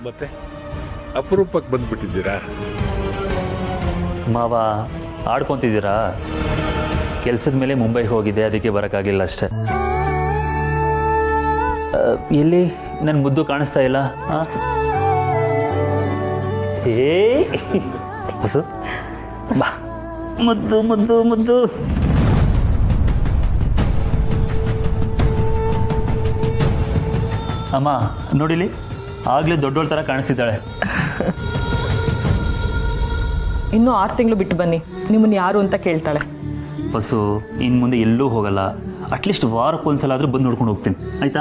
ಮತ್ತೆ ಅಪರೂಪಕ್ಕೆ ಬಂದ್ಬಿಟ್ಟಿದ್ದೀರಾ ಮಾವ ಆಡ್ಕೊತಿದ್ದೀರಾ ಕೆಲ್ಸದ ಮೇಲೆ ಮುಂಬೈಗೆ ಹೋಗಿದ್ದೆ ಅದಕ್ಕೆ ಬರೋಕ್ಕಾಗಿಲ್ಲ ಅಷ್ಟೆ ಆ, ಎಲ್ಲಿ ನನ್ನ ಮುದ್ದು ಕಾಣಿಸ್ತಾ ಇಲ್ಲ ಆ? ಏ ಹೊಸು ಬಾ ಮುದ್ದು ಮುದ್ದು ಮುದ್ದು ಅಮ್ಮ ನೋಡಿಲಿ ಆಗ್ಲೇ ದೊಡ್ಡೋಳ ಥರ ಕಾಣಿಸ್ತಿದ್ದಾಳೆ ಇನ್ನೂ ಆರು ತಿಂಗಳು ಬಿಟ್ಟು ಬನ್ನಿ ನಿಮ್ಮನ್ನು ಯಾರು ಅಂತ ಕೇಳ್ತಾಳೆ ಬಸ್ಸು ಇನ್ನು ಮುಂದೆ ಎಲ್ಲೂ ಹೋಗಲ್ಲ ಅಟ್ಲೀಸ್ಟ್ ವಾರಕ್ಕೊಂದ್ಸಲ ಆದರೂ ಬಂದು ನೋಡ್ಕೊಂಡು ಹೋಗ್ತೀನಿ ಆಯ್ತಾ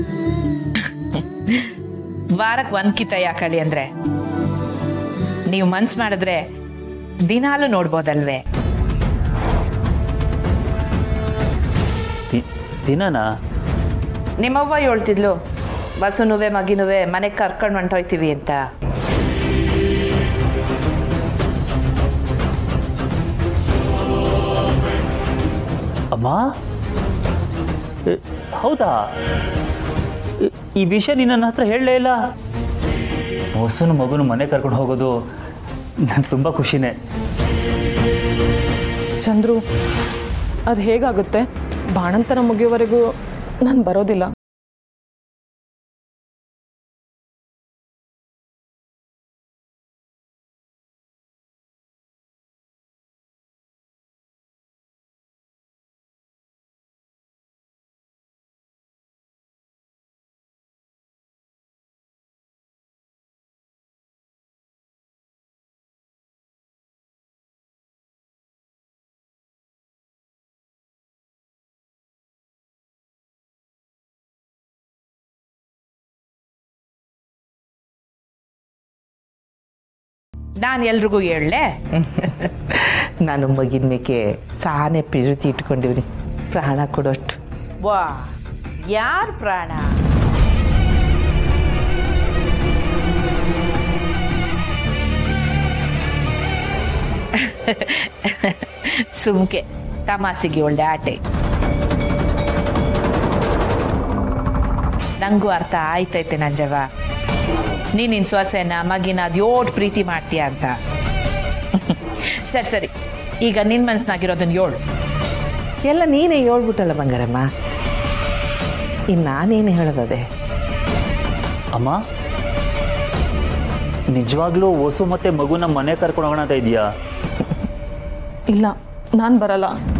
ವಾರಕ್ಕೆ ಒಂದ್ ಕಿತ ಯಾಕಳಿ ಅಂದ್ರೆ ನೀವು ಮನ್ಸ್ ಮಾಡಿದ್ರೆ ದಿನಾಲು ನೋಡ್ಬೋದಲ್ವೇ ದಿ- ದಿನನಾ ನಿಮ್ಮವ್ವ ಹೇಳ್ತಿದ್ಲು ಬಸ್ಸುನುವೆ ಮಗಿನುವೆ ಮನೆಗೆ ಕರ್ಕೊಂಡು ಹೊಂಟೋಯ್ತೀವಿ ಅಂತ ಅಮ್ಮ ಎ, ಹೌದಾ ಎ, ಈ ವಿಷಯ ನೀನು ನನ್ನ ಹತ್ರ ಹೇಳಲೇ ಇಲ್ಲ ಹೊಸನ ಮಗುನ ಮನೆ ಕರ್ಕೊಂಡು ಹೋಗೋದು ನಂಗೆ ತುಂಬ ಖುಷಿನೇ ಚಂದ್ರು ಅದು ಹೇಗಾಗುತ್ತೆ ಬಾಣಂತರ ಮುಗಿಯೋವರೆಗೂ ನಾನು ಬರೋದಿಲ್ಲ ನಾನು ಎಲ್ರಿಗೂ ಹೇಳಲೆ ನಾನು ಮಗಿನ ಮೇಕೆ ಸಾನೆ ಪ್ರೀತಿ ಇಟ್ಕೊಂಡಿವ್ರಿ ಪ್ರಾಣ ಕೊಡೋಷ್ಟು ವಾ ಯಾರ್ ಪ್ರಾಣ ಸುಮ್ಕೆ ತಮಾಸಿಗೆ ಒಳ್ಳೆ ಆಟೆ ನಂಗೂ ಅರ್ಥ ಆಯ್ತೈತೆ ನಂಜವ ನೀನ್ ನಿನ್ ಸೊಸೆನ ಮಗಿನ ಅದ್ಯೋಟ್ ಪ್ರೀತಿ ಮಾಡ್ತೀಯ ಅಂತ ಸರಿ ಸರಿ ಈಗ ನಿನ್ ಮನ್ಸ್ನಾಗಿರೋದನ್ನ ಏಳು ಎಲ್ಲ ನೀನೇ ಹೇಳ್ಬಿಟ್ಟಲ್ಲ ಬಂಗಾರಮ್ಮ ಇನ್ನು ನಾನೇನು ಹೇಳೋದದೆ ಅಮ್ಮ ನಿಜವಾಗ್ಲೂ ಹೊಸು ಮತ್ತೆ ಮಗುನ ಮನೆ ಕರ್ಕೊಂಡು ಹೋಗೋಣ ಅಂತ ಇದೆಯಾ ಇಲ್ಲ ನಾನು ಬರಲ್ಲ